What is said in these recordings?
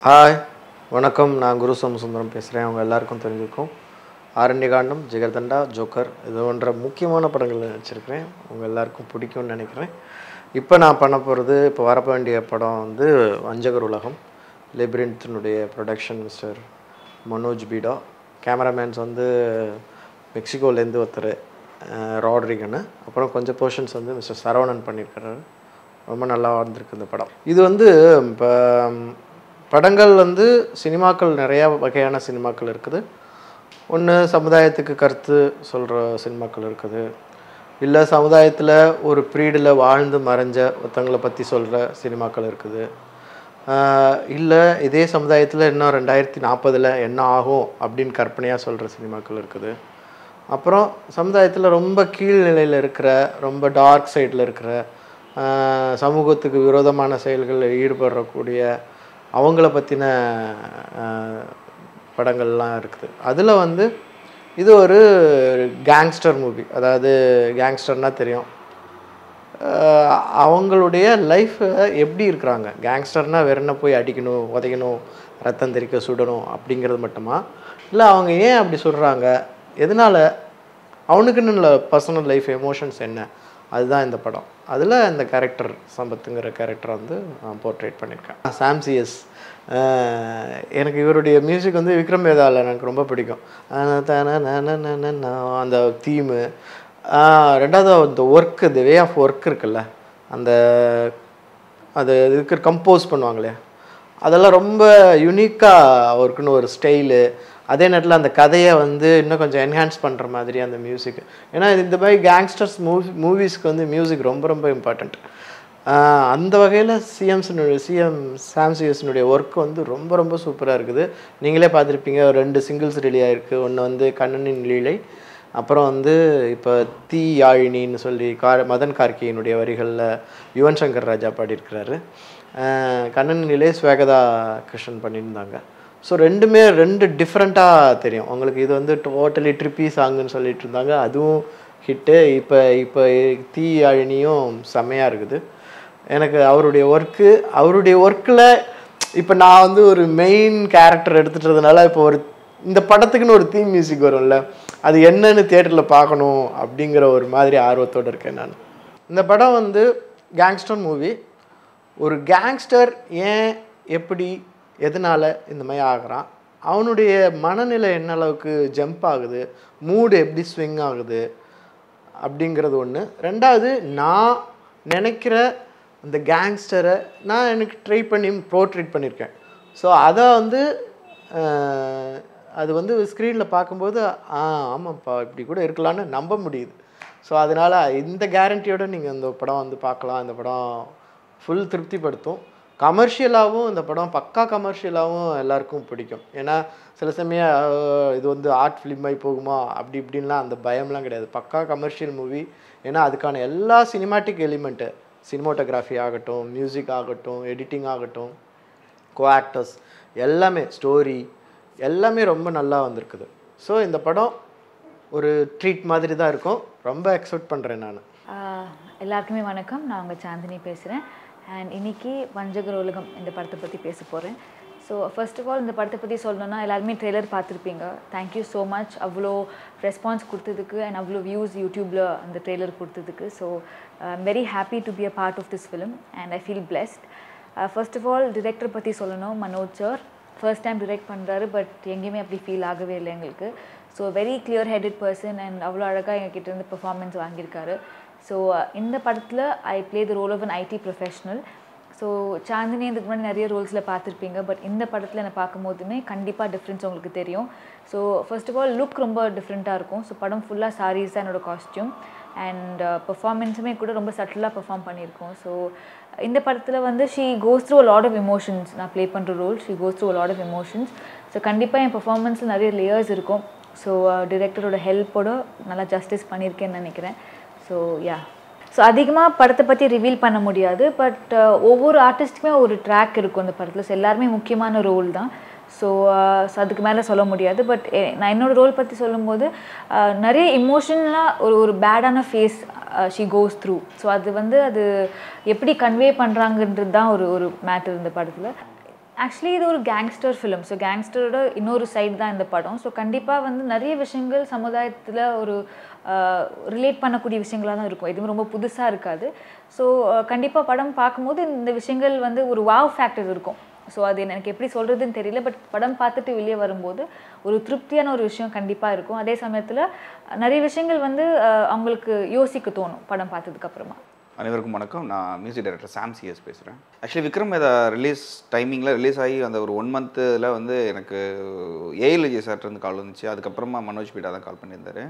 Hi வணக்கம் நான் குரு சோமசுந்தரம் பேசுகிறேன் அவங்க எல்லாருக்கும் தெரிஞ்சிருக்கும் ஆரண்யகாண்டம் ஜிகர்தண்டா ஜோக்கர் இது போன்ற முக்கியமான படங்கள் நடிச்சிருக்கிறேன் உங்கள் எல்லாருக்கும் பிடிக்கும்னு நினைக்கிறேன் இப்போ நான் பண்ண போகிறது இப்போ வரப்ப வேண்டிய படம் வந்து வஞ்சகர் உலகம் லிபிரின்த்தினுடைய ப்ரொடக்ஷன் மிஸ்டர் மனோஜ் பீடா கேமராமேன்ஸ் வந்து மெக்சிகோலேருந்து ஒருத்தர் அஹ், ராட்ரிகன்னு அப்புறம் கொஞ்சம் போர்ஷன்ஸ் வந்து மிஸ்டர் சரவணன் பண்ணியிருக்கிறாரு ரொம்ப நல்லா வந்திருக்கு இந்த படம் இது வந்து இப்போ படங்கள் வந்து சினிமாக்கள் நிறையா வகையான சினிமாக்கள் இருக்குது ஒன்று சமுதாயத்துக்கு கருத்து சொல்கிற சினிமாக்கள் இருக்குது இல்லை சமுதாயத்தில் ஒரு ப்ரீடில் வாழ்ந்து மறைஞ்ச ஒருத்தங்களை பற்றி சொல்கிற சினிமாக்கள் இருக்குது இல்லை இதே சமுதாயத்தில் இன்னும் ரெண்டாயிரத்தி நாற்பதில் என்ன ஆகும் அப்படின்னு கற்பனையாக சொல்கிற சினிமாக்கள் இருக்குது அப்புறம் சமுதாயத்தில் ரொம்ப கீழ்நிலையில் இருக்கிற ரொம்ப டார்க் சைடில் இருக்கிற ஆஹ், சமூகத்துக்கு விரோதமான செயல்களில் ஈடுபடக்கூடிய அவங்கள பற்றின படங்கள்லாம் இருக்குது அதில் வந்து இது ஒரு கேங்ஸ்டர் மூவி அதாவது கேங்ஸ்டர்னால் தெரியும் ஆஹ் அவங்களுடைய லைஃப் எப்படி இருக்கிறாங்க கேங்ஸ்டர்னால் வேற என்ன போய் அடிக்கணும் உதைக்கணும் ரத்தம் தெறிக்க சுடணும் அப்படிங்கிறது மட்டுமா இல்லை அவங்க ஏன் அப்படி சொல்கிறாங்க எதனால் அவனுக்குன்னு பர்சனல் லைஃப் எமோஷன்ஸ் என்ன அதுதான் இந்த படம் அதில் இந்த கேரக்டர் சம்பத்துங்கிற கேரக்டரை வந்து நான் போர்ட்ரேட் பண்ணியிருக்கேன் சாம்சியஸ் எனக்கு இவருடைய மியூசிக் வந்து விக்ரம் வேதாவில் எனக்கு ரொம்ப பிடிக்கும் ஆஹ் தன நன நன ந அந்த தீமு ரெண்டாவது அந்த ஒர்க் இந்த வே ஆஃப் ஒர்க் இருக்குல்ல அந்த அது இதுக்கு கம்போஸ் பண்ணுவாங்களே அதெல்லாம் ரொம்ப யுனிக்காக அவருக்குன்னு ஒரு ஸ்டைலு அதே நேரத்தில் அந்த கதையை வந்து இன்னும் கொஞ்சம் என்ஹான்ஸ் பண்ணுற மாதிரி அந்த மியூசிக் ஏன்னா இது இந்த மாதிரி கேங்ஸ்டர்ஸ் மூவி மூவிஸ்க்கு வந்து மியூசிக் ரொம்ப ரொம்ப இம்பார்ட்டண்ட் அந்த வகையில் சிஎம்ஸினுடைய சிஎம் சாம்சிஎஸ்னுடைய ஒர்க் வந்து ரொம்ப ரொம்ப சூப்பராக இருக்குது நீங்களே பார்த்துருப்பீங்க ஒரு ரெண்டு சிங்கிள்ஸ் ரெடி ஆயிருக்கு ஒன்று வந்து கண்ணனின் லீலை அப்புறம் வந்து இப்போ தீ யாழினின்னு சொல்லி கார் மதன் கார்கியினுடைய வரிகளில் யுவன் சங்கர் ராஜா பாடியிருக்கிறாரு அஹ் கண்ணன் நிலை ஸ்வேகதா கிருஷ்ணன் பண்ணியிருந்தாங்க ஸோ ரெண்டுமே ரெண்டு டிஃப்ரெண்ட்டாக தெரியும் உங்களுக்கு இது வந்து டோட்டலி ட்ரிப்பி சாங்குன்னு சொல்லிட்டு இருந்தாங்க அதுவும் ஹிட்டு இப்போ இப்போ தீ யாழினியும் செம்மையாக இருக்குது எனக்கு அவருடைய ஒர்க்கு அவருடைய ஒர்க்கில் இப்போ நான் வந்து ஒரு மெயின் கேரக்டர் எடுத்துட்டதுனால இப்போ ஒரு இந்த படத்துக்குன்னு ஒரு தீம் மியூசிக் வரும்ல அது என்னன்னு தியேட்டரில் பார்க்கணும் அப்படிங்கிற ஒரு மாதிரி ஆர்வத்தோடு இருக்கேன் நான் இந்த படம் வந்து கேங்ஸ்டர் மூவி ஒரு கேங்ஸ்டர் ஏன் எப்படி எதனால் இந்த மாதிரி ஆகுறான் அவனுடைய மனநிலை என்ன அளவுக்கு ஜம்ப் ஆகுது மூடு எப்படி ஸ்விங் ஆகுது அப்படிங்கிறது ஒன்று ரெண்டாவது நான் நினைக்கிற அந்த கேங்ஸ்டரை நான் எனக்கு ட்ரை பண்ணி ப்ரோட்ரேட் பண்ணியிருக்கேன் ஸோ அதை வந்து அஹ், அது வந்து ஸ்க்ரீனில் பார்க்கும்போது ஆ ஆமாப்பா இப்படி கூட இருக்கலாம்னு நம்ப முடியுது ஸோ அதனால் இந்த கேரண்டியோட நீங்கள் இந்த படம் வந்து பார்க்கலாம் இந்த படம் ஃபுல் திருப்திப்படுத்தும் கமர்ஷியலாகவும் இந்த படம் பக்கா கமர்ஷியலாகவும் எல்லாருக்கும் பிடிக்கும் ஏன்னா சில சமயம் அஹ், இது வந்து ஆர்ட் ஃபிலிமாகி போகுமா அப்படி இப்படின்லாம் அந்த பயம்லாம் கிடையாது பக்கா கமர்ஷியல் மூவி ஏன்னா அதுக்கான எல்லா சினிமாட்டிக் எலிமெண்ட்டு சினிமோட்டோகிராஃபி ஆகட்டும் மியூசிக் ஆகட்டும் எடிட்டிங் ஆகட்டும் கோ ஆக்டர்ஸ் எல்லாமே ஸ்டோரி எல்லாமே ரொம்ப நல்லா வந்திருக்குது ஸோ இந்த படம் ஒரு ட்ரீட் மாதிரி தான் இருக்கும் ரொம்ப எக்ஸ்பெக்ட் பண்ணுறேன் நான் ஆஹ் எல்லாருக்குமே வணக்கம் நான் உங்கள் சாந்தினி பேசுகிறேன் அண்ட் இன்னைக்கு வஞ்சகர் உலகம் இந்த படத்தை பற்றி பேச போகிறேன் ஸோ ஃபர்ஸ்ட் ஆஃப் ஆல் இந்த படத்தை பற்றி சொல்லணும்னா எல்லாருமே ட்ரெய்லர் பார்த்துருப்பீங்க தேங்க்யூ ஸோ மச் அவ்வளோ ரெஸ்பான்ஸ் கொடுத்ததுக்கு அண்ட் அவ்வளோ வியூஸ் யூடியூப்பில் அந்த ட்ரெய்லர் கொடுத்ததுக்கு so I'm very happy to be a part of this film and I feel blessed first of all director பற்றி சொல்லணும் Manoj sir first time direct பண்ணுறாரு பட் எங்கேயுமே அப்படி ஃபீல் ஆகவே இல்லை எங்களுக்கு so very clear headed person and அவ்வளோ அழகாக எங்ககிட்ட இருந்து பெர்ஃபார்மன்ஸ் வாங்கியிருக்காரு ஸோ இந்த படத்தில் I play the role of an IT professional so Chandini இதுக்கு முன்னாடி நிறைய ரோல்ஸில் பார்த்துருப்பீங்க பட் இந்த படத்தில் என்னை பார்க்கும்போதுமே கண்டிப்பாக டிஃப்ரென்ஸ் உங்களுக்கு தெரியும் so first of all look ரொம்ப டிஃப்ரெண்ட்டாக இருக்கும் ஸோ படம் ஃபுல்லாக சாரீஸ் தான் என்னோடய காஸ்டியூம் அண்ட் பெர்ஃபார்மன்ஸுமே கூட ரொம்ப சட்டிலாக பெர்ஃபார்ம் பண்ணியிருக்கோம் ஸோ இந்த படத்தில் வந்து she goes through lot of emotions நான் ப்ளே பண்ணுற role she goes through lot of emotions so கண்டிப்பாக என் பெர்ஃபார்மன்ஸில் நிறைய லேயர்ஸ் இருக்கும் ஸோ டிரெக்டரோட ஹெல்ப்போட நல்லா ஜஸ்டிஸ் பண்ணியிருக்கேன்னு நினைக்கிறேன் ஸோ யா ஸோ அதிகமாக படத்தை பற்றி ரிவீல் பண்ண முடியாது பட் ஒவ்வொரு ஆர்டிஸ்ட்டுக்குமே ஒரு ட்ராக் இருக்கும் அந்த படத்தில் ஸோ எல்லாருமே முக்கியமான ரோல் தான் ஸோ ஸோ அதுக்கு மேலே சொல்ல முடியாது பட் நான் என்னோடய ரோல் பற்றி சொல்லும்போது அஹ், நிறைய இமோஷனலாக ஒரு ஒரு பேடான phase she goes through so அது வந்து அது எப்படி கன்வே பண்ணுறாங்கன்றது தான் ஒரு ஒரு மேட்டர் இந்த படத்தில் ஆக்சுவலி இது ஒரு கேங்ஸ்டர் ஃபிலிம் ஸோ கேங்ஸ்டரோட இன்னொரு சைடு தான் இந்த படம் ஸோ கண்டிப்பாக வந்து நிறைய விஷயங்கள் சமுதாயத்தில் ஒரு ரிலேட் பண்ணக்கூடிய விஷயங்களாக தான் இருக்கும் எதுவும் ரொம்ப புதுசாக இருக்காது ஸோ கண்டிப்பாக படம் பார்க்கும்போது இந்த விஷயங்கள் வந்து ஒரு வாவ் ஃபேக்டர் இருக்கும் ஸோ அது எனக்கு எப்படி சொல்கிறதுன்னு தெரியல பட் படம் பார்த்துட்டு வெளியே வரும்போது ஒரு திருப்தியான ஒரு விஷயம் கண்டிப்பாக இருக்கும் அதே சமயத்தில் நிறைய விஷயங்கள் வந்து அஹ், அவங்களுக்கு யோசிக்க தோணும் படம் பார்த்ததுக்கப்புறமா அனைவருக்கும் வணக்கம் நான் மியூசிக் டைரக்டர் சாம் சிஎஸ் பேசுகிறேன் ஆக்சுவலி விக்ரம் வேதா ரிலீஸ் டைமிங்கில் ரிலீஸ் ஆகி அந்த ஒரு ஒன் மந்த்தில் வந்து எனக்கு ஏஎல் விஜய் சார்ட்டேருந்து கால் வந்துச்சு அதுக்கப்புறமா மனோஜ் பீடா தான் கால் பண்ணியிருந்தாரு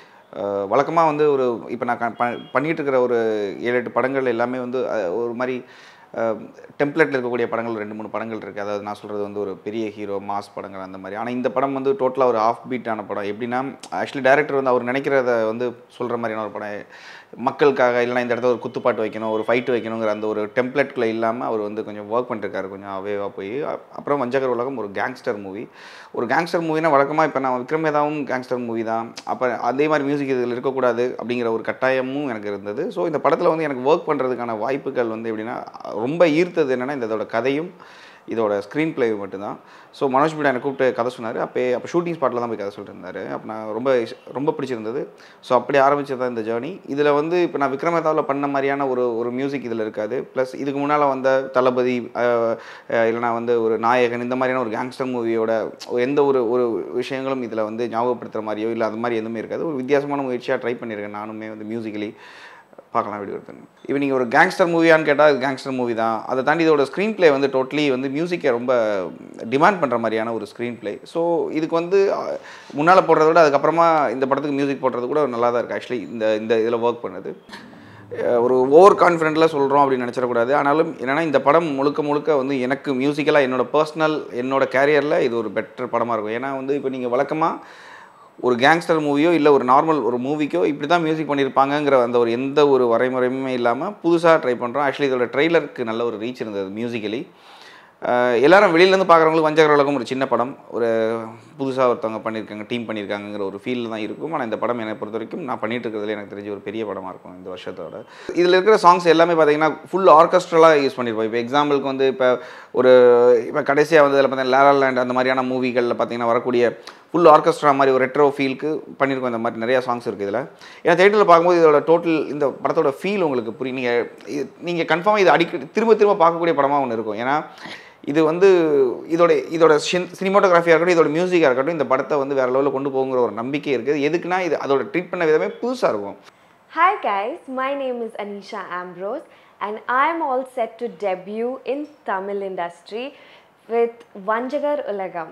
வழக்கமாக வந்து ஒரு இப்போ நான் க- ப- பண்ணிட்டு இருக்கிற ஒரு ஏழு எட்டு படங்கள் எல்லாமே வந்து அஹ், ஒரு மாதிரி டெம்ப்ளேட்டில் இருக்கக்கூடிய படங்கள் ரெண்டு மூணு படங்கள் இருக்குது அதாவது நான் சொல்கிறது வந்து ஒரு பெரிய ஹீரோ மாஸ் படங்கள் அந்த மாதிரி ஆனால் இந்த படம் வந்து டோட்டலாக ஒரு ஆஃப் பீட்டான படம் எப்படின்னா ஆக்சுவலி டேரக்டர் வந்து அவர் நினைக்கிறத வந்து சொல்கிற மாதிரியான ஒரு படம் மக்களுக்காக இல்லைனா இந்த இடத்துல ஒரு குத்துப்பாட்டு வைக்கணும் ஒரு ஃபைட் வைக்கணுங்கிற அந்த ஒரு டெம்ப்ளேட்குள்ளே இல்லாமல் அவர் வந்து கொஞ்சம் ஒர்க் பண்ணிருக்காரு கொஞ்சம் அவேவாக போய் அ- அப்புறம் வஞ்சகர் உலகம் ஒரு கேங்ஸ்டர் மூவி ஒரு கேங்ஸ்டர் மூவினா வழக்கமாக இப்போ நான் விக்ரமேதாவும் கேங்ஸ்டர் மூவி தான் அப்போ அதே மாதிரி மியூசிக் இதில் இருக்கக்கூடாது அப்படிங்கிற ஒரு கட்டாயமும் எனக்கு இருந்தது ஸோ இந்த படத்தில் வந்து எனக்கு ஒர்க் பண்ணுறதுக்கான வாய்ப்புகள் வந்து எப்படின்னா ரொம்ப ஈர்த்தது என்னென்னா இந்த இதோட கதையும் இதோட ஸ்க்ரீன் பிளே மட்டும்தான் ஸோ மனோஜ் பீடா எனக்கு கூப்பிட்டு கதை சொன்னார் அப்போ அப்போ ஷூட்டிங் ஸ்பாட்டில் தான் போய் கதை சொல்லிட்டு இருந்தார் அப்போ நான் ரொம்ப இஷ்- ரொம்ப பிடிச்சிருந்தது ஸோ அப்படி ஆரம்பிச்சது தான் இந்த ஜேர்னி இதில் வந்து இப்போ நான் விக்ரமேதாவில் பண்ண மாதிரியான ஒரு ஒரு மியூசிக் இதில் இருக்காது ப்ளஸ் இதுக்கு முன்னால் வந்த தளபதி அஹ், அஹ், இல்லைனா வந்து ஒரு நாயகன் இந்த மாதிரியான ஒரு கேங்ஸ்டர் மூவியோட எந்த ஒரு ஒரு விஷயங்களும் இதில் வந்து ஞாபகப்படுத்துகிற மாதிரியோ இல்லை அது மாதிரி எதுவுமே இருக்காது ஒரு வித்தியாசமான முயற்சியாக ட்ரை பண்ணியிருக்கேன் நானுமே வந்து மியூசிக்கலி பார்க்கலாம் வீடியோ எடுத்து இப்போ நீங்கள் ஒரு கேங்ஸ்டர் மூவியான்னு கேட்டால் அது கேங்ஸ்டர் மூவி தான் அதை தாண்டி இதோட ஸ்க்ரீன் ப்ளே வந்து டோட்டலி வந்து மியூசிக்கை ரொம்ப டிமாண்ட் பண்ணுற மாதிரியான ஒரு ஸ்க்ரீன் ப்ளே ஸோ இதுக்கு வந்து முன்னால் போடுறத விட அதுக்கப்புறமா இந்த படத்துக்கு மியூசிக் போடுறது கூட நல்லா தான் இருக்குது ஆக்சுவலி இந்த இந்த இதில் ஒர்க் பண்ணுது அஹ் ஒரு ஓவர் கான்ஃபிடென்ட்டில் சொல்கிறோம் அப்படின்னு நினச்சிடக்கூடாது ஆனாலும் என்னென்னா இந்த படம் முழுக்க முழுக்க வந்து எனக்கு மியூசிக்கலாக என்னோட பர்சனல் என்னோட கேரியரில் இது ஒரு பெட்டர் படமாக இருக்கும் ஏன்னா வந்து இப்போ நீங்கள் வழக்கமாக ஒரு கேங்ஸ்டர் மூவியோ இல்லை ஒரு நார்மல் ஒரு மூவிக்கோ இப்படி தான் மியூசிக் பண்ணியிருப்பாங்கங்கிற அந்த ஒரு எந்த ஒரு வரைமுறையுமே இல்லாமல் புதுசாக ட்ரை பண்ணுறோம் ஆக்சுவலி இதோட ட்ரெய்லருக்கு நல்ல ஒரு ரீச் இருந்தது மியூசிக்கலி எல்லாரும் வெளியிலேருந்து பார்க்குறவங்களுக்கு வஞ்சகர் உலகம் ஒரு சின்ன படம் ஒரு புதுசாக ஒருத்தவங்க பண்ணியிருக்காங்க டீம் பண்ணியிருக்காங்கிற ஒரு ஃபீல் தான் இருக்கும் ஆனால் இந்த படம் என்னை பொறுத்த வரைக்கும் நான் பண்ணிட்டு இருக்கிறதுல எனக்கு தெரிஞ்ச ஒரு பெரிய படமாக இருக்கும் இந்த வருஷத்தோட இதில் இருக்கிற சாங்ஸ் எல்லாமே பார்த்தீங்கன்னா ஃபுல் ஆர்கெஸ்ட்ரலாக யூஸ் பண்ணியிருப்போம் இப்போ எக்ஸாம்பிளுக்கு வந்து இப்போ ஒரு இப்போ கடைசியாக வந்து இதில் பார்த்தீங்கன்னா லேலா லேண்ட் அந்த மாதிரியான மூவிகளில் பார்த்தீங்கன்னா வரக்கூடிய ஃபுல் ஆர்கெஸ்ட்ரா மாதிரி ஒரு ரெட்ரோ ஃபீலுக்கு பண்ணியிருக்கோம் இந்த மாதிரி நிறைய சாங்ஸ் இருக்குது இதில் ஏன்னா தேட்டரில் பார்க்கும்போது இதோட டோட்டல் இந்த படத்தோட ஃபீல் உங்களுக்கு புரியும் நீங்கள் நீங்கள் கன்ஃபார்மாக இது அடிக்கடி திரும்ப திரும்ப பார்க்கக்கூடிய படமாக ஒன்று இருக்கும் ஏன்னா இது வந்து இதோட இதோட சினிமாட்டோகிராஃபியாக இருக்கட்டும் இதோட மியூசிக்காக இருக்கட்டும் இந்த படத்தை வந்து வேறு லெவலில் கொண்டு போகுங்கிற ஒரு நம்பிக்கை இருக்குது எதுக்குன்னா இது அதோட ட்ரீட் பண்ண விதமே புதுசாக இருக்கும் Hi guys, my name is Anisha Ambrose and I'm all set to debut in Tamil industry with Vanjagar Ulagam.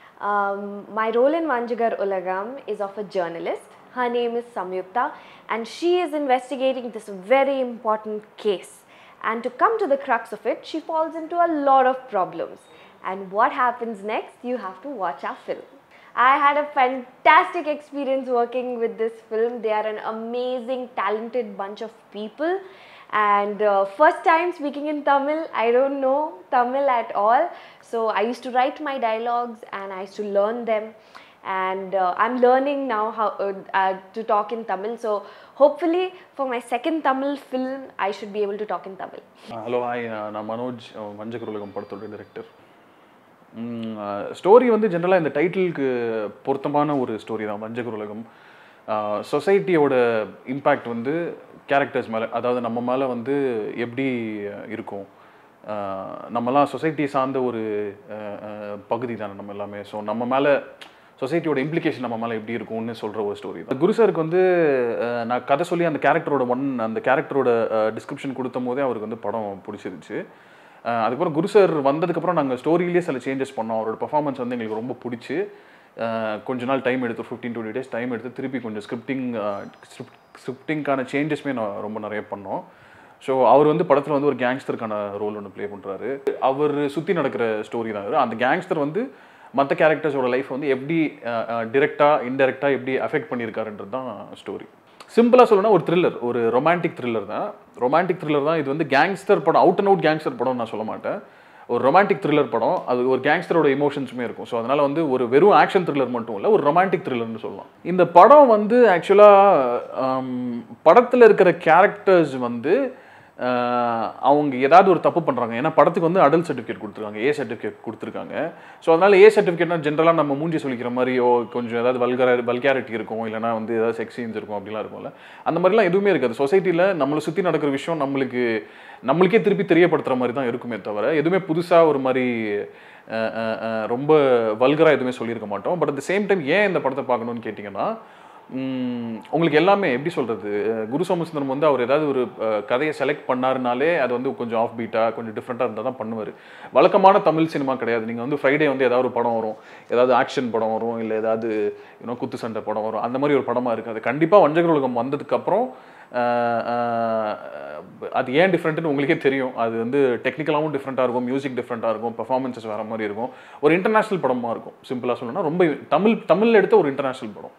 Um, my role in Vanjagar Ulagam is of a journalist. Her name is Samyukta and she is investigating this very important case. And to come to the crux of it, she falls into a lot of problems. And what happens next, you have to watch our film. I had a fantastic experience working with this film. They are an amazing, talented bunch of people. And uh, first time speaking in Tamil, I don't know Tamil at all. So I used to write my dialogues and I used to learn them. And uh, I'm learning now how uh, uh, to talk in Tamil. So hopefully, for my second Tamil film, I should be able to talk in Tamil. Hello hi நான் மனோஜ் அஹ் வஞ்சகர் உலகம் படத்தோட director story வந்து ஜென்ரலாக இந்த டைட்டிலுக்கு பொருத்தமான ஒரு story தான் வஞ்சகர் உலகம் சொசைட்டியோட இம்பேக்ட் வந்து கேரக்டர்ஸ் மேலே அதாவது நம்ம மேலே வந்து எப்படி அஹ், இருக்கும் அஹ், நம்மலாம் சொசைட்டி சார்ந்த ஒரு அஹ், அஹ், பகுதி தானே நம்ம எல்லாமே ஸோ நம்ம மேலே சொசைட்டியோட இம்ப்ளிகேஷன் நம்ம மேலே எப்படி இருக்கும்னு சொல்கிற ஒரு ஸ்டோரி தான் குரு சாருக்கு வந்து அஹ், நான் கதை சொல்லி அந்த கேரக்டரோட ஒன் அந்த கேரக்டரோட டிஸ்கிரிப்ஷன் கொடுத்தும் போதே அவருக்கு வந்து படம் பிடிச்சிருச்சு அஹ், அதுக்கப்புறம் குரு சார் வந்ததுக்கப்புறம் நாங்கள் ஸ்டோரியிலேயே சில சேஞ்சஸ் பண்ணோம் அவரோட பர்ஃபார்மன்ஸ் வந்து எங்களுக்கு ரொம்ப பிடிச்சி அஹ், கொஞ்ச நாள் டைம் எடுத்து ஃபிஃப்டீன் டுவெண்ட்டி டேஸ் டைம் எடுத்து திருப்பி கொஞ்சம் ஸ்கிரிப்டிங் ஸ்கிரிப்டிங்கான சேஞ்சஸ்மே நான் ரொம்ப நிறைய பண்ணோம் ஸோ அவர் வந்து படத்தில் வந்து ஒரு கேங்ஸ்டருக்கான ரோல் ஒன்று ப்ளே பண்ணுறாரு அவர் சுற்றி நடக்கிற ஸ்டோரி தான் இது அந்த கேங்ஸ்டர் வந்து மற்ற கேரக்டர்ஸோட லைஃப் வந்து எப்படி டிரெக்டாக இன்டெரக்டாக எப்படி அஃபெக்ட் பண்ணியிருக்காருன்றது தான் ஸ்டோரி சிம்பிளாக சொல்லணும்னா ஒரு த்ரில்லர் ஒரு ரொமான்டிக் த்ரில்லர் தான் ரொமான்டிக் த்ரில்லர் தான் இது வந்து கேங்ஸ்டர் படம் அவுட் அண்ட் அவுட் கேங்ஸ்டர் படம் நான் சொல்ல மாட்டேன் ஒரு ரொமான்டிக் த்ரில்லர் படம் அது ஒரு கேங்ஸ்டரோட எமோஷன்ஸுமே இருக்கும் ஸோ அதனால் வந்து ஒரு வெறும் ஆக்ஷன் த்ரில்லர் மட்டும் இல்லை ஒரு ரொமான்டிக் த்ரில்லர்னு சொல்லலாம் இந்த படம் வந்து ஆக்சுவலாக படத்தில் இருக்கிற கேரக்டர்ஸ் வந்து ஆஹ் அவங்க ஏதாவது ஒரு தப்பு பண்ணுறாங்க ஏன்னா படத்துக்கு வந்து அடல்ட் சர்டிஃபிகேட் கொடுத்துருக்காங்க ஏ சர்டிஃபிகேட் கொடுத்துருக்காங்க ஸோ அதனால ஏ சர்டிஃபிகேட்னா ஜென்ரலாக நம்ம மூஞ்சி சொல்லிக்கிற மாதிரி ஓ கொஞ்சம் ஏதாவது வல்கர வல்கேரிட்டி இருக்கும் இல்லைனா வந்து ஏதாவது செக்ஸ் சீன்ஸ் இருக்கும் அப்படிலாம் இருக்கும்ல அந்த மாதிரிலாம் எதுவுமே இருக்காது சொசைட்டியில் நம்மளை சுற்றி நடக்கிற விஷயம் நம்மளுக்கு நம்மளுக்கே திருப்பி தெரியப்படுத்துகிற மாதிரி தான் இருக்குமே தவிர எதுவுமே புதுசாக ஒரு மாதிரி அஹ், அஹ், அஹ், ரொம்ப வல்கராக எதுவுமே சொல்லியிருக்க மாட்டோம் but at the same time ஏன் இந்த படத்தை பார்க்கணும்னு கேட்டிங்கன்னா உம், உங்களுக்கு எல்லாமே எப்படி சொல்கிறது குரு சோமசுந்தரம் வந்து அவர் ஏதாவது ஒரு அஹ், கதையை செலக்ட் பண்ணாருனாலே அது வந்து கொஞ்சம் ஆஃப் பீட்டாக கொஞ்சம் டிஃப்ரெண்ட்டாக இருந்தால் தான் பண்ணுவார் வழக்கமான தமிழ் சினிமா கிடையாது நீங்கள் வந்து ஃப்ரைடே வந்து ஏதாவது ஒரு படம் வரும் ஏதாவது ஆக்ஷன் படம் வரும் இல்லை ஏதாவது இன்னும் குத்து சண்டை படம் வரும் அந்த மாதிரி ஒரு படமாக இருக்காது கண்டிப்பாக வஞ்சகர் உலகம் வந்ததுக்கப்புறம் ஆஹ் ஆஹ் அது ஏன் டிஃப்ரெண்ட்னு உங்களுக்கே தெரியும் அது வந்து டெக்னிக்கலாகவும் டிஃப்ரெண்ட்டாக இருக்கும் மியூசிக் டிஃப்ரெண்ட்டாக இருக்கும் பெர்ஃபார்மன்ஸஸ் வேறு மாதிரி இருக்கும் ஒரு இன்டர்நேஷ்னல் படமாக இருக்கும் சிம்பிளாக சொல்லணும்னா ரொம்ப தமிழ் தமிழில் எடுத்த ஒரு இன்டர்நேஷ்னல் படம்